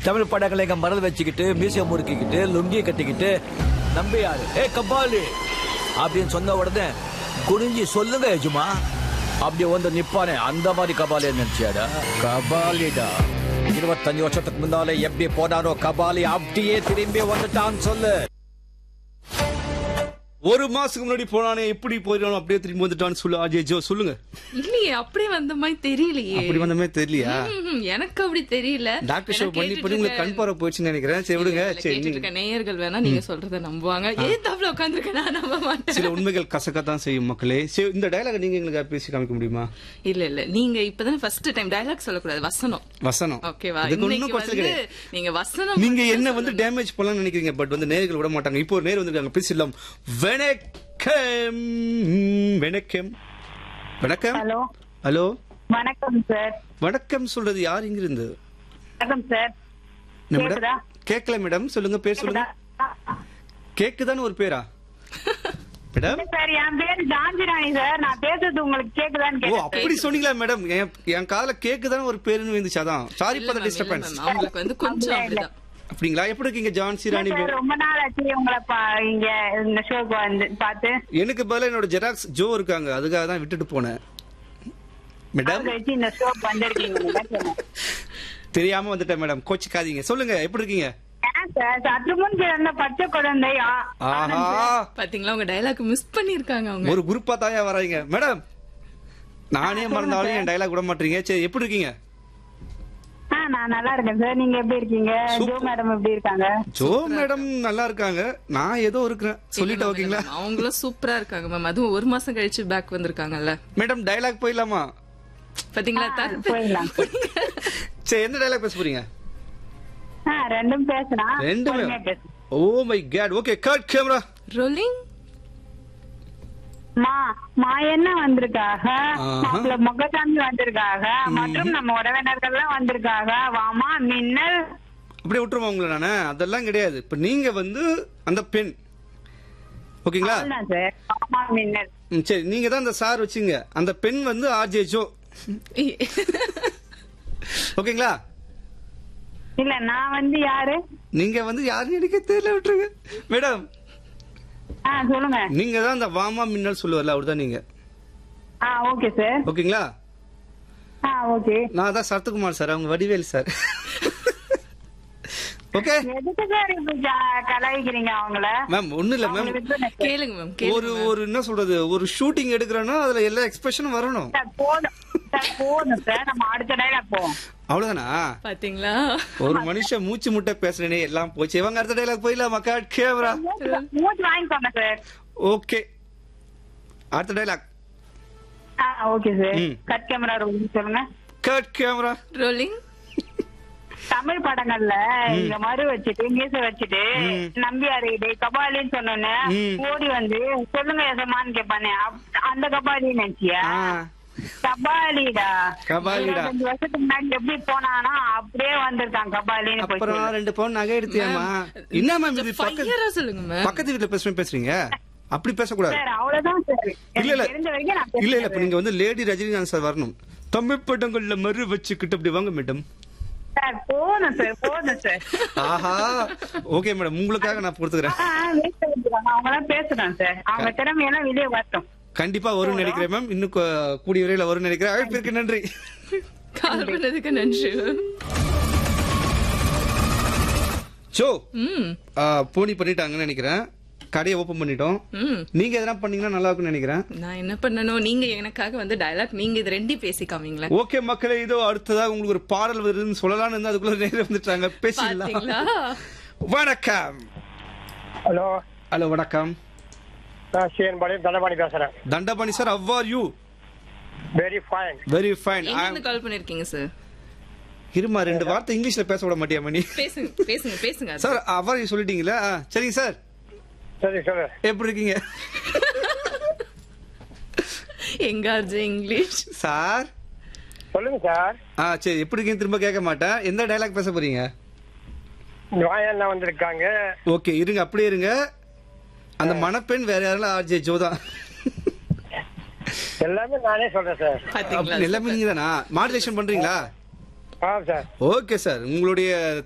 தமிழ் படங்களை எங்க மறந்து வச்சுக்கிட்டு மியூசியம் முறுக்கிக்கிட்டு லுங்கி கட்டிக்கிட்டு நம்பியாரு ஏ கபாலி அப்படின்னு சொன்ன உடனே குனிஞ்சி சொல்லுங்க எஜுமா அப்படி வந்து நிப்பானே அந்த மாதிரி கபாலி நினைச்சியாடா கபாலிடா இருபத்தஞ்சு வருஷத்துக்கு முன்னாலே எப்படி போனாரோ கபாலி அப்படியே திரும்பி வந்துட்டான்னு சொல்லு ஒரு மாசத்துக்கு முன்னாடி போனானே எப்படி போயிடணும் அப்படியே திரும்பி வந்துட்டான்னு சொல்லு அஜய் ஜோ சொல்லுங்க இல்லையே அப்படியே வந்த மாதிரி தெரியலையே அப்படி வந்த மாதிரி தெரியலையா ம்ஹும், எனக்கு அப்படி தெரியல டாக்டர் ஷோ எனக்கு பண்ணி பண்ணி உங்களுக்கு கண் பார்வை போயிடுச்சுன்னு நினைக்கிறேன் சரி விடுங்க இல்ல, சரி கேட்டுட்டு இருக்க நேயர்கள் வேணா நீங்க சொல்றத நம்புவாங்க ஏன் தவிர உட்காந்துருக்க நான் நம்ப மாட்டேன் சில உண்மைகள் கசக்கத்தான் செய்யும் மக்களே சரி இந்த டயலாக் நீங்க எங்களுக்கு பேசி காமிக்க முடியுமா இல்ல இல்ல நீங்க இப்பதானே ஃபர்ஸ்ட் டைம் டயலாக் சொல்லக்கூடாது வசனம் வசனம் ஓகேவா இதுக்கு இன்னைக்கு ஒன்றும் குறைச்சல் வந்து கிடையாது நீங்க வசனம் நீங்க மட்டும் என்ன வந்து டேமேஜ் பண்ணலாம்னு நினைக்கிறீங்க பட் வந்து நேர்கள் விட மாட்டாங்க இப்போ ஒரு நேர் வந்திருக்காங்க பேசிடலாம் வணக்கம் வணக்கம் வணக்கம் ஹலோ ஹலோ வணக்கம் சார் வணக்கம் சொல்றது யார் இங்க இருந்து வணக்கம் சார் மேடம் கேக்குதா? கேட்கல மேடம் சொல்லுங்க பேர் சொல்லுங்க கேக்குதான்னு ஒரு பேரா மேடம் சார் என் பேரு ஜான்சிராணி சார் நான் பேசுறது உங்களுக்கு கேக்குதான்னு ஓ கேட்டேன் அப்படி சொன்னீங்களா மேடம் என் என் காதுல கேக்குதான்னு ஒரு பேருன்னு வந்துச்சு அதான் சாரி இல்ல ஃபார் ma'am, இல்ல டிஸ்டர்பன்ஸ் ma'am, அவங்களுக்கு வந்து கொஞ்சம் இல்ல, இல்ல. அப்படிதான் அப்படிங்களா எப்படி இருக்கீங்க ஜான்சி ராணி சார் ரொம்ப நாள் ஆச்சு உங்களை பா- இங்க இந்த ஷோக்கு வந்து பார்த்து எனக்கு பதிலா என்னோட ஜெராக்ஸ் ஜோ இருக்காங்க அதுக்காக தான் விட்டுட்டு போனேன் மேடம் அவங்க வச்சு இந்த ஷோக்கு வந்திருக்கீங்க தெரியாம வந்துட்டேன் மேடம் கோச்சிக்காதீங்க சொல்லுங்க எப்படி இருக்கீங்க ஏன் சார் சற்று முன் பிறந்த பச்சை குழந்தை ஆ- ஆஹா பாத்தீங்களா உங்க டயலாக் மிஸ் பண்ணிருக்காங்க அவங்க ஒரு குரூப்பா தாயா வராங்க மேடம் நானே மறந்தாலும் என் டைலாக் விட மாட்டீங்க சரி எப்படி இருக்கீங்க ஆ நான் நல்லா இருக்கேன் சார் நீங்க எப்படி இருக்கீங்க சூப்பர். ஜோ மேடம் எப்படி இருக்காங்க ஜோ மேடம் நல்லா இருக்காங்க நான் ஏதோ இருக்கிறேன் சொல்லிட்டு இல்ல, ஓகேங்களா இல்ல, அவங்களும் சூப்பரா இருக்காங்க மேம் அதுவும் ஒரு மாசம் கழிச்சு பேக் வந்திருக்காங்கல்ல மேடம் டைலாக் போயிடலாமா பாத்தீங்களா தர- போயிடலாம் சரி எந்த டைலாக் பேச போறீங்க ஆ ரெண்டும் பேசலாம் ரெண்டுமே பொறுமையா பேசு. Oh my god okay cut camera rolling மா மா என்ன வந்திருக்காக ஆஹா. மாப்பிள்ள முகசாமி வந்திருக்காக மற்றும் நம்ம உறவினர்கள் எல்லாம் வந்திருக்காக வாமா மின்னல் அப்படியே விட்டுருமா உங்களை நானு அதெல்லாம் கிடையாது இப்ப நீங்க வந்து அந்த பெண் ஓகேங்களா அவ்வளவுதான் சார் வாமா மின்னல் ம், சரி நீங்க தான் அந்த சார் வச்சுங்க அந்த பெண் வந்து ஆர்ஜே ஜோ ஓகேங்களா இல்ல நான் வந்து யாரு நீங்க வந்து யாருன்னு எனக்கு தெரியல விட்டுருங்க மேடம் ஆ சொல்லுங்க நீங்க தான் அந்த வாமா மின்னல் சொல்லுவார்ல அவர்தான் நீங்க ஆ ஓகே சார் ஓகேங்களா ஆ ஓகே நான் தான் சரத்குமார் சார் அவங்க வடிவேல் சார் ஓகே எதுக்கு சார் இப்படி ஜா- கலாய்க்கிறீங்க அவங்கள மேம் ஒண்ணு இல்ல மேம் அவங்களுக்கு தானே சார். கேளுங்க மேம் ஒரு ஒரு என்ன சொல்றது ஒரு ஷூட்டிங் எடுக்கிறோன்னா அதுல எல்லா எக்ஸ்பிரஷனும் வரணும் சார் போதும் சார் போதும் சார் நம்ம அடுத்த டைலாக் போவோம் அவ்வளவுதானா பாத்தீங்களா ஒரு மனுஷன் மூச்சு முட்டை பேசுறேனே எல்லாம் போச்சு இவங்க அடுத்த டைலாக் போயிடலாம் மக்கா கேமரா மூச்சு வாங்கிக்கோங்க சார் ஓகே அடுத்த டைலாக் ஆ ஓகே சார் ம். கட் கேமரா ரோலிங் சொல்லுங்க கட் கேமரா ரோலிங் தமிழ் படங்கள்ல இந்த மறு வச்சுட்டு மீச வச்சுட்டு நம்பியாரு டே கபாலின்னு சொன்னோன்னு ம். ஓடி வந்து சொல்லுங்க எசமான்னு கேட்பானே அப்- அந்த கபாலி நினைச்சியா கபாலிடா கபாலிடா. இருபத்தஞ்சு வருஷத்துக்கு முன்னாடி எப்படி போனானா அப்படியே வந்திருக்கான் கபாலின்னு போய் அப்புறம் சொல்லு. ரெண்டு பவுன் நகை எடுத்தியாமா என்ன மேம் இது பக்கத்து ஃபையரா சொல்லுங்க மேம் பக்கத்து வீட்டுல பேசுறேன் பேசுறீங்க அப்படி பேசக்கூடாது சார் அவ்வளவுதான் சார் இல்ல இல்ல எனக்கு தெரிஞ்ச வரைக்கும் நான் இல்ல இல்ல இப்ப பேசுறேன். நீங்க வந்து லேடி ரஜினிகாந்த் சார் வரணும் தமிழ் படங்கள்ல மறு வச்சுக்கிட்டு அப்படி வாங்க மேடம் சார் போதும் சார் போதும் சார் ஆஹா ஓகே மேடம் உங்களுக்காக நான் பொறுத்துக்கிறேன் ஆ, waste பண்ணிக்கிறாங்க. அவங்க எல்லாம் பேசுறான் சார் அவங்க திறமையெல்லாம் வெளியே வரட்டும் கண்டிப்பா வரும்னு நினைக்கிறேன் மேம் இன்னும் கொ- கூடிய விரைவில் வரும்னு நினைக்கிறேன் அழைப்பிற்கு நன்றி கால் பண்ணதுக்கு நன்றி மேம் சோ ம் போனி பண்ணிட்டாங்கன்னு நினைக்கிறேன் கடையை ஓபன் பண்ணிட்டோம் ம் நீங்க எதனா பண்ணீங்கன்னா நல்லா இருக்கும்னு நினைக்கிறேன் நான் என்ன பண்ணணும் நீங்க எனக்காக வந்து டயலாக் நீங்க இது ரெண்டி பேசி காமிங்களேன் ஓகே மக்களே இதோ அடுத்ததாக உங்களுக்கு ஒரு பாடல் வருதுன்னு சொல்லலாம்னு இருந்தா அதுக்குள்ள நேரம் வந்துட்டாங்க பேசிடலாம் பாத்தீங்களா வணக்கம் ஹலோ ஹலோ வணக்கம் நான் சிஎன் பாளையம் தண்டபாணி பேசுறேன் Dhandapani sir how are you very fine very fine எங்க இருந்து கால் பண்ணிருக்கீங்க சார் இருமா ரெண்டு வார்த்தை இங்கிலீஷ்ல பேச விட மாட்டியா மணி பேசுங்க பேசுங்க பேசுங்க அது. சார் அவர் சொல்லிட்டீங்களா ஆ, சரிங்க சார் சரி சொல்லு எப்படி இருக்கீங்க எங்க அர்ஜு இங்கிலீஷ் சார் சொல்லுங்க சார் ஆ சரி எப்படி இருக்கீங்க திரும்ப கேட்க மாட்டேன் எந்த டைலாக் பேச போறீங்க வாயண்ணா வந்திருக்காங்க ஓகே இருங்க அப்படியே இருங்க அந்த மணப்பெண் வேற யாரும் ஆர்ஜே ஜோதா எல்லாமே நானே சொல்றேன் சார் பாத்தீங்களா எல்லாமே நீங்க தானா மாடுலேஷன் பண்றீங்களா ஆ சார் ஓகே சார் உங்களுடைய